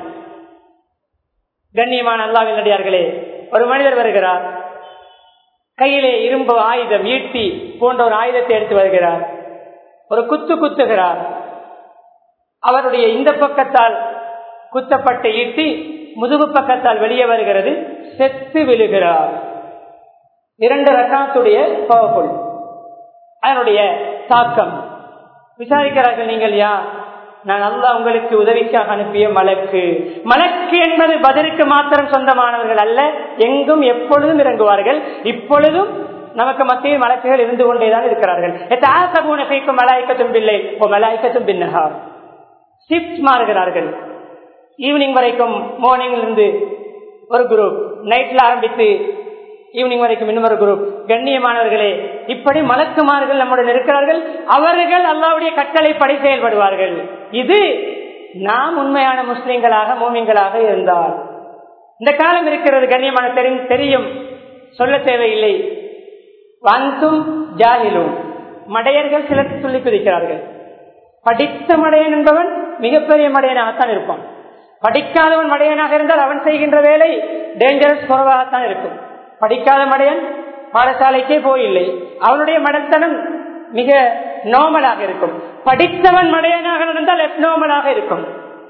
Speaker 1: கண்ணியமான அல்லாவின் நடிகார்களே ஒரு மனிதர் வருகிறார் கையிலே இரும்பு ஆயுதம் ஈட்டி போன்ற ஒரு ஆயுதத்தை எடுத்து வருகிறார் ஒரு குத்து குத்துகிறார் அவருடைய இந்த பக்கத்தால் குத்தப்பட்ட ஈட்டி முதுகு பக்கத்தால் வெளியே வருகிறது செத்து விழுகிறார் இரண்டு ரக்காத்துடைய பவர்ஃபுல் அதனுடைய தாக்கம் விசாரிக்கிறார்கள் நீங்கள் யார் நான் அல்லா உங்களுக்கு உதவிக்காக அனுப்பிய மலக்கு மலக்கு என்பது பதிலுக்கு மாத்திரம் சொந்தமானவர்கள் அல்ல எங்கும் எப்பொழுதும் இறங்குவார்கள் இப்பொழுதும் நமக்கு மத்தியில் மலக்குகள் இருந்து கொண்டேதான் இருக்கிறார்கள் மலாய்க்கத்தும் பிள்ளை ஓ மலாய்க்கத்தும் பின்னகா ஷிப்ட் மாறுகிறார்கள் ஈவினிங் வரைக்கும் மார்னிங்ல இருந்து ஒரு குரூப் நைட்ல ஆரம்பித்து ஈவினிங் வரைக்கும் இன்னொரு குரூப் கண்ணியமானவர்களே இப்படி மலக்குமார்கள் நம்முடன் இருக்கிறார்கள் அவர்கள் அல்லாவுடைய கட்டளை படி செயல்படுவார்கள் இது நாம் உண்மையான முஸ்லிம்களாக மோமிங்களாக இருந்தால் இந்த காலம் இருக்கிறது கண்ணியமான தெரியும் சொல்ல தேவையில்லை வந்தும் ஜாகிலும் மடையர்கள் சிலர் சொல்லி பிரிக்கிறார்கள் படித்த மடையன் என்பவன் மிகப்பெரிய மடையனாகத்தான் இருப்பான் படிக்காதவன் மடையனாக இருந்தால் அவன் செய்கின்ற வேலை டேஞ்சரஸ் குறைவாகத்தான் இருக்கும் படிக்காத மடையன் பாடசாலைக்கே போயில்லை அவனுடைய மடத்தனம் மிக நோமலாக இருக்கும் படித்தவன் மடையனாக நடந்தால் எப்னோமலாக இருக்கும்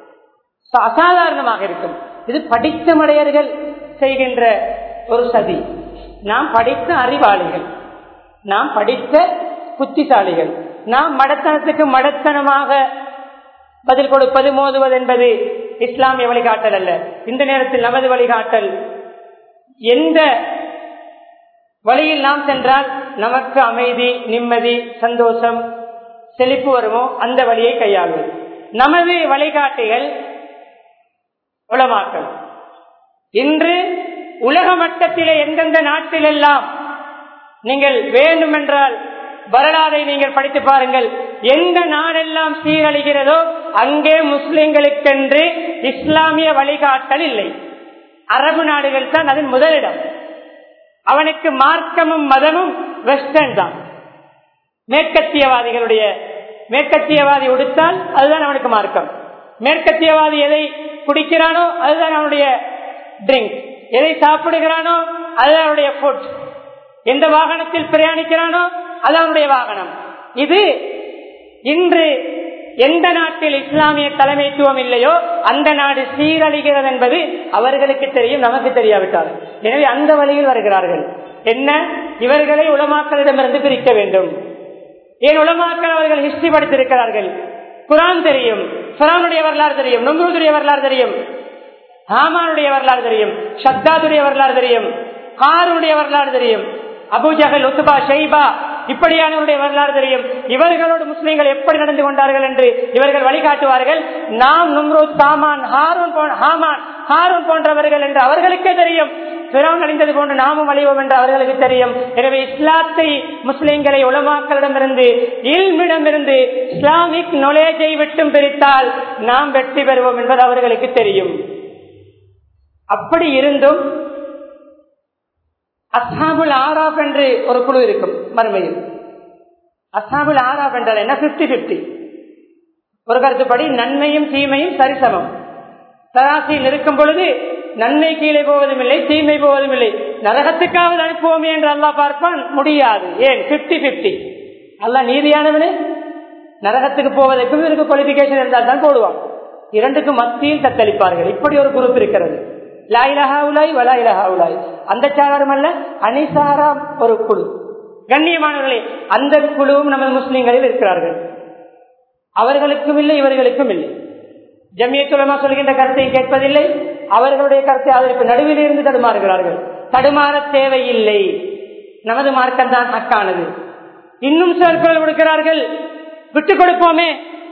Speaker 1: அசாதாரணமாக இருக்கும் இது படித்த மடையர்கள் செய்கின்ற ஒரு சதி நாம் படித்த அறிவாளிகள் நாம் படித்த புத்திசாலிகள் நாம் மடத்தனத்துக்கு மடத்தனமாக பதில் கொடுப்பது மோதுவது என்பது இஸ்லாமிய வழிகாட்டல் அல்ல இந்த நேரத்தில் நமது வழிகாட்டல் எந்த வழியில் நாம் சென்றால் நமக்கு அமைதி நிம்மதி சந்தோஷம் செழிப்பு வருமோ அந்த வழியை கையாள்வது நமது வழிகாட்டிகள் உளமாக்கல் இன்று உலக மட்டத்திலே எந்தெந்த நாட்டிலெல்லாம் நீங்கள் வேண்டுமென்றால் வரலாறை நீங்கள் படித்து பாருங்கள் எந்த நாடெல்லாம் சீரழிகிறதோ அங்கே முஸ்லிம்களுக்கென்று இஸ்லாமிய வழிகாட்டல் இல்லை அரபு நாடுகள் தான் அதன் முதலிடம் அவனுக்கு மார்க்கமும் மதமும் வெஸ்டர்ன் தான் மேற்கத்தியவாதிகளுடைய மேற்கத்தியவாதி உடுத்தால் அதுதான் அவனுக்கு மார்க்கம் மேற்கத்தியவாதி எதை குடிக்கிறானோ அதுதான் அவனுடைய ட்ரிங்க் எதை சாப்பிடுகிறானோ அதுதான் அவனுடைய ஃபுட் எந்த வாகனத்தில் பிரயாணிக்கிறானோ அது அவனுடைய வாகனம் இது இன்று எந்த நாட்டில் இஸ்லாமிய தலைமைத்துவம் இல்லையோ அந்த நாடு சீரழிகிறது என்பது அவர்களுக்கு தெரியும் நமக்கு தெரியாவிட்டால் எனவே அந்த வழியில் வருகிறார்கள் என்ன இவர்களை உலமாக்களிடமிருந்து பிரிக்க வேண்டும் ஏன் உலமாக்கள் அவர்கள் ஹிஸ்டரி படித்திருக்கிறார்கள் குரான் தெரியும் சுரானுடைய வரலாறு தெரியும் நொங்குடைய வரலாறு தெரியும் ஹாமானுடைய வரலாறு தெரியும் ஷத்தாதுடைய வரலாறு தெரியும் காருடைய வரலாறு தெரியும் அபுஜகல் உத்துபா ஷெய்பா இப்படியானவருடைய வரலாறு தெரியும் இவர்களோடு முஸ்லீம்கள் எப்படி நடந்து கொண்டார்கள் என்று இவர்கள் வழிகாட்டுவார்கள் நாம் நும்ரூத் சாமான் ஹாரூன் ஹாமான் ஹாரூன் போன்றவர்கள் என்று அவர்களுக்கே தெரியும் பிறவன் அழிந்தது போன்று நாமும் அழிவோம் என்று அவர்களுக்கு தெரியும் எனவே இஸ்லாத்தை முஸ்லிம்களை உலமாக்களிடமிருந்து இல்மிடமிருந்து இஸ்லாமிக் நொலேஜை விட்டும் பிரித்தால் நாம் வெற்றி பெறுவோம் என்பது அவர்களுக்கு தெரியும் அப்படி இருந்தும் அசாபுல் ஆராப் என்று ஒரு குழு இருக்கும் மறுமையில் அசாபுல் ஆராப் என்றால் என்ன பிப்டி பிப்டி ஒரு கருத்துப்படி நன்மையும் தீமையும் சரிசமம் சராசியில் இருக்கும் பொழுது நன்மை கீழே போவதும் இல்லை தீமை போவதும் இல்லை நரகத்துக்காவது அனுப்புவோமே என்று அல்லா பார்ப்பான் முடியாது ஏன் பிப்டி பிப்டி அல்லா நீதியானவனே நரகத்துக்கு போவதற்கும் இவருக்கு குவாலிபிகேஷன் இருந்தால் தான் போடுவான் இரண்டுக்கும் மத்தியில் தத்தளிப்பார்கள் இப்படி ஒரு குரூப் இருக்கிறது லாயிலஹாவுலாய் வலாயிலஹாவுலாய் அந்த சாரம் அல்ல அனிசாராம் ஒரு குழு கண்ணியமானவர்களே அந்த குழுவும் நமது முஸ்லிம்களில் இருக்கிறார்கள் அவர்களுக்கும் இல்லை இவர்களுக்கும் இல்லை ஜமியத்துலமா சொல்கின்ற கருத்தை கேட்பதில்லை அவர்களுடைய கருத்தை ஆதரிப்பு நடுவில் இருந்து தடுமாறுகிறார்கள் தடுமாற தேவையில்லை நமது மார்க்கம் தான் ஹக்கானது இன்னும் சிலர் குரல் கொடுக்கிறார்கள் விட்டுக் கொடுப்போமே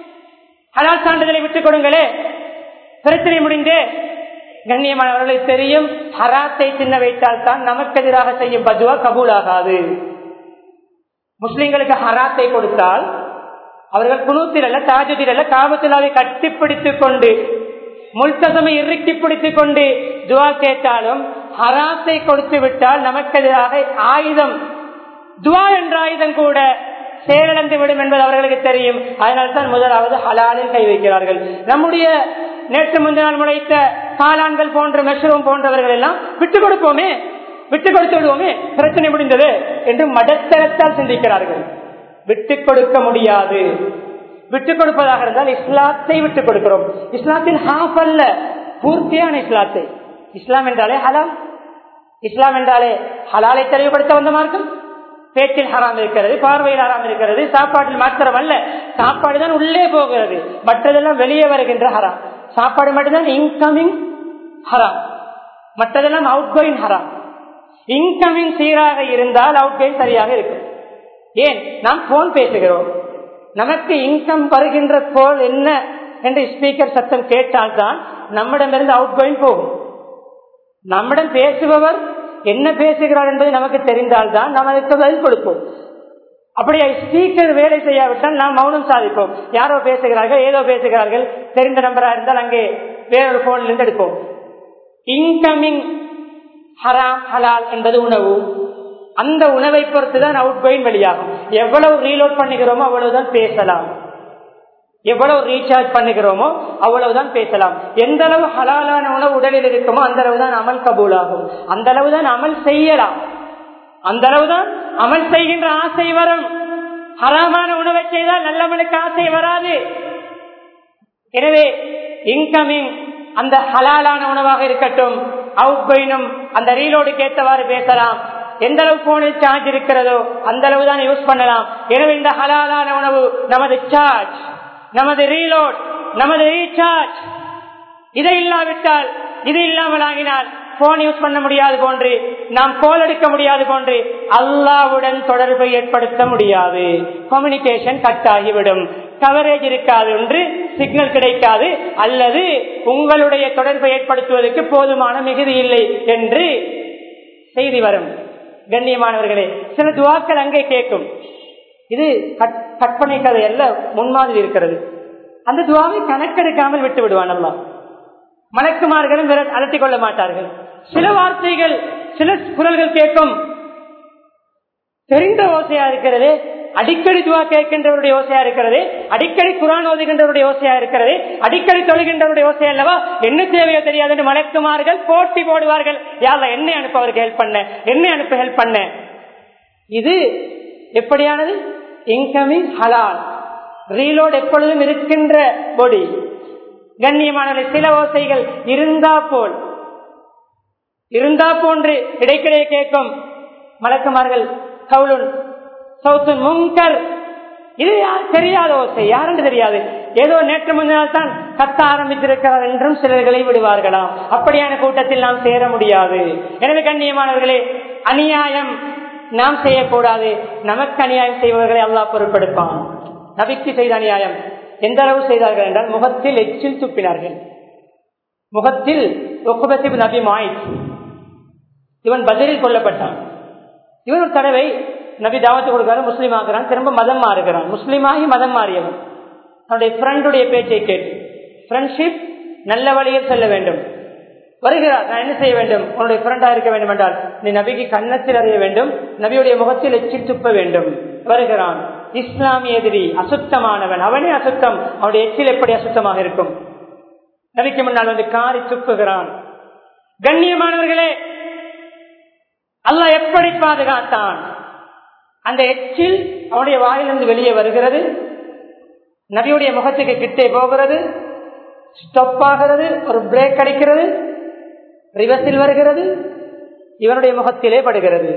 Speaker 1: ஹலால் சான்றிதழை விட்டுக் கொடுங்களே பிரச்சனை முடிந்தே கண்ணியமானவர்களுக்கு தெரியும் ஹராத்தை சின்ன வைத்தால் தான் நமக்கு எதிராக செய்யும் பதுவா கபூலாகாது முஸ்லிம்களுக்கு ஹராத்தை கொடுத்தால் அவர்கள் குணூத்தில் அல்ல தாஜத்தில் அல்ல காபத்திலாவை கட்டிப்பிடித்துக் கொண்டு முல்தசமை இறுக்கி பிடித்துக் கொண்டு துவா கேட்டாலும் ஹராத்தை கொடுத்து விட்டால் நமக்கு எதிராக ஆயுதம் துவா என்ற ஆயுதம் கூட செயலிழந்து விடும் என்பது அவர்களுக்கு தெரியும் அதனால்தான் முதலாவது ஹலாலில் கை வைக்கிறார்கள் நம்முடைய நேற்று முந்தினால் முளைத்த காளான்கள் போன்ற மெஷரும் போன்றவர்கள் எல்லாம் விட்டுக் கொடுப்போமே விட்டுக் கொடுத்து விடுவோமே பிரச்சனை முடிந்தது என்று மடத்தரத்தால் சிந்திக்கிறார்கள் விட்டுக் கொடுக்க முடியாது விட்டுக் கொடுப்பதாக இருந்தால் இஸ்லாத்தை விட்டுக் கொடுக்கிறோம் இஸ்லாத்தின் ஹாஃப் அல்ல பூர்த்தியான இஸ்லாத்தை இஸ்லாம் என்றாலே ஹலால் இஸ்லாம் என்றாலே ஹலாலை தெளிவுபடுத்த வந்த மார்க்கம் பேச்சில் ஹராம் இருக்கிறது பார்வையில் ஹராம் இருக்கிறது சாப்பாட்டில் மாத்திரம் அல்ல சாப்பாடு தான் உள்ளே போகிறது மற்றதெல்லாம் வெளியே வருகின்ற ஹராம் சாப்பாடு மட்டும்தான் இன்கமிங் ஹராம் மற்றதெல்லாம் அவுட் கோயிங் ஹராம் இன்கமிங் சீராக இருந்தால் அவுட் கோயிங் சரியாக இருக்கும் ஏன் நாம் போன் பேசுகிறோம் நமக்கு இன்கம் வருகின்ற போல் என்ன என்று ஸ்பீக்கர் சத்தம் கேட்டால்தான் நம்மிடமிருந்து அவுட் கோயிங் போகும் நம்மிடம் பேசுபவர் என்ன பேசுகிறார் என்பது நமக்கு தெரிந்தால்தான் நாம் அதற்கு பதில் கொடுப்போம் அப்படியே ஸ்பீக்கர் வேலை செய்யாவிட்டால் நாம் மௌனம் சாதிப்போம் யாரோ பேசுகிறார்கள் ஏதோ பேசுகிறார்கள் தெரிந்த நம்பரா இருந்தால் அங்கே வேறொரு போன்ல இருந்து எடுப்போம் இன்கமிங் ஹராம் ஹலால் என்பது உணவு அந்த உணவை பொறுத்து தான் அவுட் கோயின் வெளியாகும் எவ்வளவு ரீலோட் பண்ணுகிறோமோ அவ்வளவுதான் பேசலாம் எவ்வளவு ரீசார்ஜ் பண்ணுகிறோமோ அவ்வளவுதான் பேசலாம் எந்த அளவு ஹலாலான உணவு உடலில் இருக்குமோ அந்த அளவுதான் அமல் கபூலாகும் அந்த அளவுதான் அமல் செய்யலாம் அந்த அளவுதான் அமல் செய்கின்ற ஆசை வரும் ஹராமான உணவை செய்தால் நல்லவனுக்கு ஆசை வராது எனவே இன்கமிங் அந்த ஹலாலான உணவாக இருக்கட்டும் அவுட் கோயினும் அந்த ரீலோடுக்கு ஏற்றவாறு பேசலாம் எந்த அளவு போனில் சார்ஜ் இருக்கிறதோ அந்த அளவு தான் யூஸ் பண்ணலாம் எனவே இந்த ஹலாலான உணவு நமது சார்ஜ் நமது ரீலோட் நமது ரீசார்ஜ் இதை இல்லாவிட்டால் இது இல்லாமல் ஆகினால் போன் யூஸ் பண்ண முடியாது போன்று நாம் கோல் எடுக்க முடியாது போன்று அல்லாவுடன் தொடர்பை ஏற்படுத்த முடியாது கம்யூனிகேஷன் கட் ஆகிவிடும் கவரேஜ் இருக்காது என்று சிக்னல் கிடைக்காது அல்லது உங்களுடைய தொடர்பை ஏற்படுத்துவதற்கு போதுமான மிகுதி இல்லை என்று செய்தி வரும் கண்ணியமானவர்களே சில துவாக்கள் அங்கே கேட்கும் இது கற்பனை கதை அல்ல முன்மாதிரி இருக்கிறது அந்த துவாவை கணக்கெடுக்காமல் விட்டு விடுவான் அல்லா மலக்குமார்களும் அலட்டிக் கொள்ள மாட்டார்கள் சில வார்த்தைகள் சில குரல்கள் கேட்கும் தெரிந்த ஓசையா இருக்கிறது அடிக்கடி துவா கேட்கின்றவருடைய ஓசையா இருக்கிறது அடிக்கடி குரான் ஓதுகின்றவருடைய ஓசையா இருக்கிறது அடிக்கடி தொழுகின்றவருடைய ஓசை அல்லவா என்ன தேவையோ தெரியாது என்று மலக்குமார்கள் போட்டி போடுவார்கள் யார என்னை அனுப்ப அவருக்கு ஹெல்ப் பண்ண என்னை அனுப்ப ஹெல்ப் பண்ண இது எப்படியானது இன்கமிங் ஹலால் ரீலோட் எப்பொழுதும் இருக்கின்ற பொடி கண்ணியமான சில ஓசைகள் இருந்தா போல் இருந்தா போன்று இடைக்கிடையே கேட்கும் மலக்குமார்கள் கவுலுன் சவுத்துன் முங்கர் இது யார் தெரியாத ஓசை யாருன்னு தெரியாது ஏதோ நேற்று முன்னால் தான் கத்த ஆரம்பித்திருக்கிறார் என்றும் சிலர்களை விடுவார்களாம் அப்படியான கூட்டத்தில் நாம் சேர முடியாது எனவே கண்ணியமானவர்களே அநியாயம் நாம் செய்யக்கூடாது நமக்கு அநியாயம் செய்பவர்களை அல்லாஹ் பொருட்படுப்பான் நபிக்கு செய்த அநியாயம் எந்த அளவு செய்தார்கள் என்றால் முகத்தில் எச்சில் துப்பினார்கள் முகத்தில் நபி மாய் இவன் பதிலில் கொல்லப்பட்டான் இவன் ஒரு தடவை நபி தாவத்து கொடுக்கிறான் முஸ்லீம் ஆகிறான் திரும்ப மதம் மாறுகிறான் முஸ்லீமாகி மதம் மாறியவன் அவனுடைய ஃப்ரெண்டுடைய பேச்சை கேட்டு ஃப்ரெண்ட்ஷிப் நல்ல வழியில் செல்ல வேண்டும் வருகிறார் நான் என்ன செய்ய வேண்டும் உன்னுடைய ஃப்ரெண்டா இருக்க வேண்டும் என்றால் நீ நபிக்கு கன்னத்தில் அறிய வேண்டும் நபியுடைய முகத்தில் எச்சில் துப்ப வேண்டும் வருகிறான் இஸ்லாமிய எதிரி அசுத்தமானவன் அவனே அசுத்தம் அவனுடைய எச்சில் எப்படி அசுத்தமாக இருக்கும் நபிக்கு முன்னால் வந்து காரி துப்புகிறான் கண்ணியமானவர்களே அல்லாஹ் எப்படி பாதுகாத்தான் அந்த எச்சில் அவனுடைய வாயிலிருந்து வெளியே வருகிறது நபியுடைய முகத்துக்கு கிட்டே போகிறது ஸ்டப் ஆகிறது ஒரு பிரேக் அடிக்கிறது ரிவர்ஸில் வருகிறது இவனுடைய முகத்திலே படுகிறது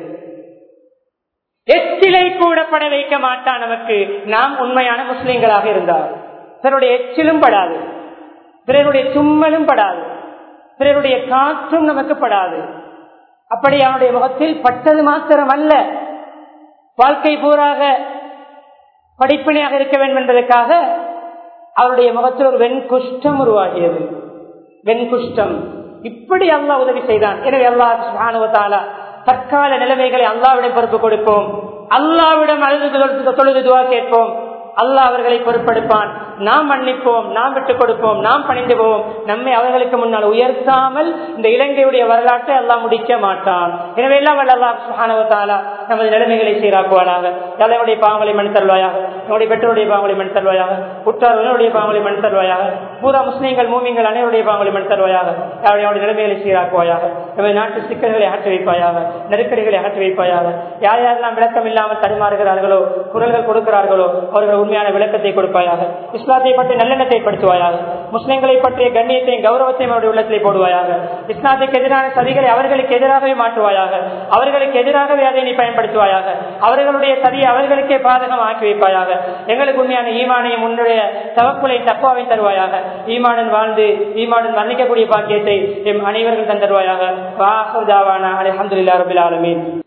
Speaker 1: எச்சிலை கூட பட வைக்க மாட்டான் நமக்கு நாம் உண்மையான முஸ்லிம்களாக இருந்தார் பிறருடைய எச்சிலும் படாது பிறருடைய சும்மலும் படாது பிறருடைய காற்றும் நமக்கு படாது அப்படி அவனுடைய முகத்தில் பட்டது மாத்திரம் அல்ல வாழ்க்கை பூராக படிப்பினையாக இருக்க வேண்டும் என்பதற்காக அவருடைய முகத்தில் ஒரு வெண்குஷ்டம் உருவாகியது வெண்குஷ்டம் இப்படி அல்லாஹ் உதவி செய்தான் எனவே அல்லாஹ் தற்கால நிலைமைகளை அல்லாவிடம் பொறுப்பு கொடுப்போம் அல்லாவிடம் அழுது தொழுது துவா கேட்போம் அல்லாஹ் அவர்களை பொறுப்பெடுப்பான் நாம் மன்னிப்போம் நாம் விட்டுக் கொடுப்போம் நாம் பணிந்து போவோம் நம்மை அவர்களுக்கு முன்னால் உயர்த்தாமல் இந்த இலங்கையுடைய வரலாற்றை எல்லாம் முடிக்க மாட்டான் எனவே எல்லாம் வல்ல சுகானவத்தாலா நமது நிலைமைகளை சீராக்குவானாக தலைவனுடைய பாவங்களை மண் தருவாயாக நம்முடைய பெற்றோருடைய பாவங்களை மண் தருவாயாக உற்றார்களுடைய பாவங்களை மண் தருவாயாக பூரா முஸ்லீம்கள் மூமிங்கள் அனைவருடைய பாவங்களை மண் தருவாயாக அவருடைய நிலைமைகளை சீராக்குவாயாக நமது நாட்டு சிக்கல்களை அகற்றி வைப்பாயாக நெருக்கடிகளை அகற்றி வைப்பாயாக யார் யாரெல்லாம் விளக்கம் இல்லாமல் தடுமாறுகிறார்களோ குரல்கள் கொடுக்கிறார்களோ அவர்கள் உண்மையான விளக்கத்தை கொடுப்பாயாக இஸ்லாத்தை பற்றி நல்லெண்ணத்தை படுத்துவாயாக முஸ்லிம்களை பற்றிய கண்ணியத்தையும் கௌரவத்தையும் அவருடைய உள்ளத்திலே போடுவாயாக இஸ்லாத்துக்கு எதிரான சதிகளை அவர்களுக்கு எதிராகவே மாற்றுவாயாக அவர்களுக்கு எதிராகவே அதை நீ பயன்படுத்துவாயாக அவர்களுடைய சதியை அவர்களுக்கே பாதகம் ஆக்கி வைப்பாயாக எங்களுக்கு உண்மையான ஈமானையும் உன்னுடைய தவக்குலை தக்குவாவை தருவாயாக ஈமாடன் வாழ்ந்து ஈமாடன் வர்ணிக்கக்கூடிய பாக்கியத்தை எம் அனைவரும் தந்தருவாயாக வாஹுதாவான அலமதுல்லா ரபில் ஆலமீன்